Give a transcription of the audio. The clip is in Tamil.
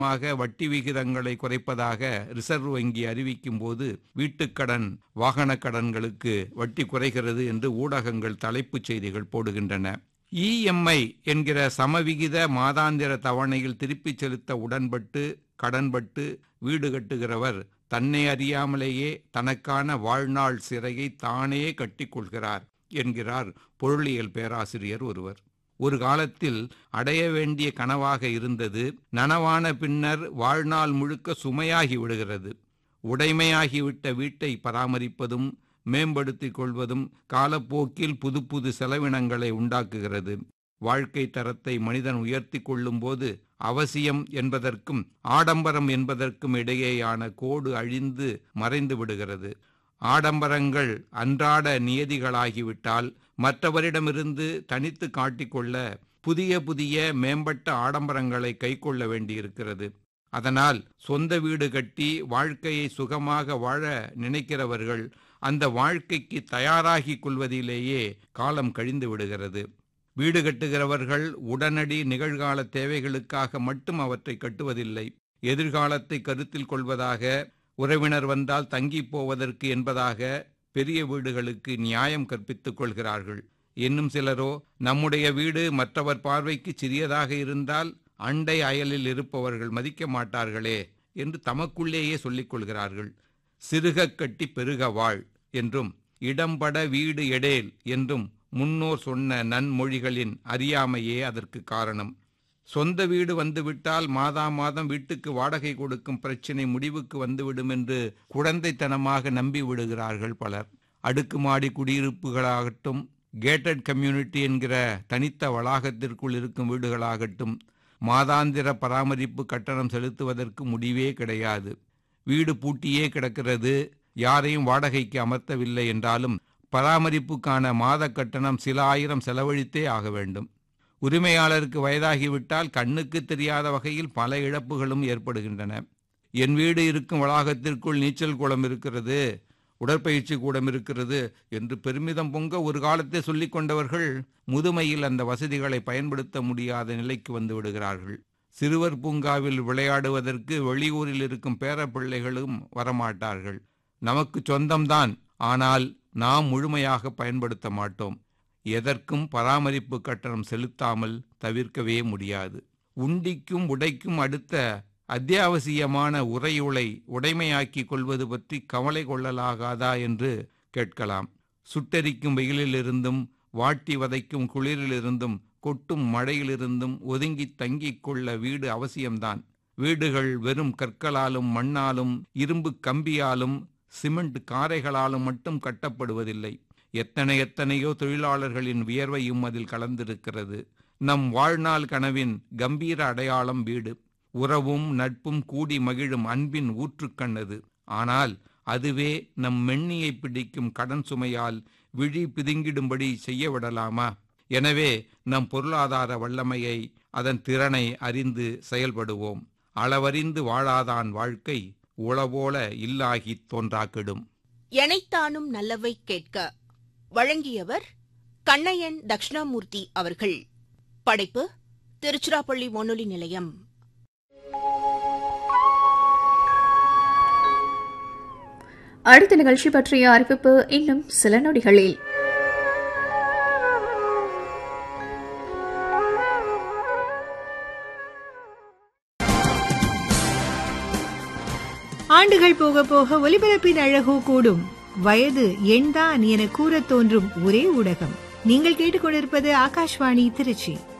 மாக வட்டி விகிதங்களை குறைப்பதாக ரிசர்வ் வங்கி அறிவிக்கும் போது வீட்டுக்கடன் வாகன கடன்களுக்கு வட்டி குறைகிறது என்று ஊடகங்கள் தலைப்புச் செய்திகள் போடுகின்றன இஎம்ஐ என்கிற சமவிகித மாதாந்திர தவணையில் திருப்பிச் செலுத்த உடன்பட்டு கடன்பட்டு வீடு கட்டுகிறவர் தன்னை அறியாமலேயே தனக்கான வாழ்நாள் சிறையை தானே கட்டிக்கொள்கிறார் என்கிறார் பொருளியல் பேராசிரியர் ஒருவர் ஒரு காலத்தில் அடைய வேண்டிய கனவாக இருந்தது நனவான பின்னர் வாழ்நாள் முழுக்க சுமையாகி விடுகிறது உடைமையாகிவிட்ட வீட்டை பராமரிப்பதும் மேம்படுத்திக் கொள்வதும் காலப்போக்கில் புது புது செலவினங்களை உண்டாக்குகிறது வாழ்க்கை தரத்தை மனிதன் உயர்த்தி கொள்ளும்போது அவசியம் என்பதற்கும் ஆடம்பரம் என்பதற்கும் இடையேயான கோடு அழிந்து மறைந்து விடுகிறது ஆடம்பரங்கள் அன்றாட நியதிகளாகிவிட்டால் மற்றவரிடமிருந்து தனித்து காட்டிக்கொள்ள புதிய புதிய மேம்பட்ட ஆடம்பரங்களை கைக்கொள்ள வேண்டியிருக்கிறது அதனால் சொந்த வீடு கட்டி வாழ்க்கையை சுகமாக வாழ நினைக்கிறவர்கள் அந்த வாழ்க்கைக்கு தயாராகி கொள்வதிலேயே காலம் கழிந்து விடுகிறது வீடு கட்டுகிறவர்கள் உடனடி நிகழ்கால தேவைகளுக்காக மட்டும் அவற்றை கட்டுவதில்லை எதிர்காலத்தை கருத்தில் கொள்வதாக உறவினர் வந்தால் தங்கி போவதற்கு என்பதாக பெரிய வீடுகளுக்கு நியாயம் கற்பித்துக் கொள்கிறார்கள் இன்னும் சிலரோ நம்முடைய வீடு மற்றவர் பார்வைக்கு சிறியதாக இருந்தால் அண்டை அயலில் இருப்பவர்கள் மதிக்க மாட்டார்களே என்று தமக்குள்ளேயே சொல்லிக் கொள்கிறார்கள் சிறுக கட்டி பெருக வாழ் என்றும் இடம்பட வீடு எடேல் என்றும் முன்னோர் சொன்ன நன்மொழிகளின் அறியாமையே அதற்கு காரணம் சொந்த வீடு வந்துவிட்டால் மாதா மாதம் வீட்டுக்கு வாடகை கொடுக்கும் பிரச்சினை முடிவுக்கு வந்துவிடும் என்று குழந்தைத்தனமாக நம்பி விடுகிறார்கள் பலர் அடுக்குமாடி குடியிருப்புகளாகட்டும் கேட்டட் கம்யூனிட்டி என்கிற தனித்த வளாகத்திற்குள் இருக்கும் வீடுகளாகட்டும் மாதாந்திர பராமரிப்பு கட்டணம் செலுத்துவதற்கு முடிவே கிடையாது வீடு பூட்டியே கிடக்கிறது யாரையும் வாடகைக்கு அமர்த்தவில்லை என்றாலும் பராமரிப்புக்கான மாத கட்டணம் சில ஆயிரம் செலவழித்தே ஆக வேண்டும் உரிமையாளருக்கு வயதாகிவிட்டால் கண்ணுக்கு தெரியாத வகையில் பல இழப்புகளும் ஏற்படுகின்றன என் வீடு இருக்கும் வளாகத்திற்குள் நீச்சல் குளம் இருக்கிறது உடற்பயிற்சி கூடம் இருக்கிறது என்று பெருமிதம் பொங்க ஒரு காலத்தை சொல்லிக் கொண்டவர்கள் முதுமையில் அந்த வசதிகளை பயன்படுத்த முடியாத நிலைக்கு வந்து விடுகிறார்கள் சிறுவர் பூங்காவில் விளையாடுவதற்கு வெளியூரில் இருக்கும் பேரப்பிள்ளைகளும் வரமாட்டார்கள் நமக்கு சொந்தம்தான் ஆனால் நாம் முழுமையாக பயன்படுத்த மாட்டோம் எதற்கும் பராமரிப்பு கட்டணம் செலுத்தாமல் தவிர்க்கவே முடியாது உண்டிக்கும் உடைக்கும் அடுத்த அத்தியாவசியமான உரையுளை உடைமையாக்கிக் கொள்வது பற்றி கவலை கொள்ளலாகாதா என்று கேட்கலாம் சுட்டெரிக்கும் வெயிலிலிருந்தும் வாட்டி வதைக்கும் குளிரிலிருந்தும் கொட்டும் மழையிலிருந்தும் ஒதுங்கி தங்கிக் கொள்ள வீடு அவசியம்தான் வீடுகள் வெறும் கற்களாலும் மண்ணாலும் இரும்பு கம்பியாலும் சிமெண்ட் காரைகளாலும் மட்டும் கட்டப்படுவதில்லை எத்தனை எத்தனையோ தொழிலாளர்களின் வியர்வையும் அதில் கலந்திருக்கிறது நம் வாழ்நாள் கனவின் கம்பீர அடையாளம் வீடு உறவும் நட்பும் கூடி மகிழும் அன்பின் ஊற்றுக்கண்ணது ஆனால் அதுவே நம் மென்னியை பிடிக்கும் கடன் சுமையால் விழி பிதுங்கிடும்படி செய்ய விடலாமா எனவே நம் பொருளாதார வல்லமையை அதன் திறனை அறிந்து செயல்படுவோம் அளவறிந்து வாழாதான் வாழ்க்கை உளவோல இல்லாகி தோன்றாக்கிடும் எனைத்தானும் நல்லவை கேட்க வழங்கியவர் கண்ணையன் தட்சிணாமூர்த்தி அவர்கள் படைப்பு திருச்சிராப்பள்ளி வானொலி நிலையம் அடுத்த நிகழ்ச்சி பற்றிய அறிவிப்பு இன்னும் சில நொடிகளில் ஆண்டுகள் போக போக ஒலிபரப்பின் அழகோ கூடும் வயது எண்தான் என கூறத் தோன்றும் ஒரே ஊடகம் நீங்கள் கேட்டுக்கொண்டிருப்பது ஆகாஷ்வாணி திருச்சி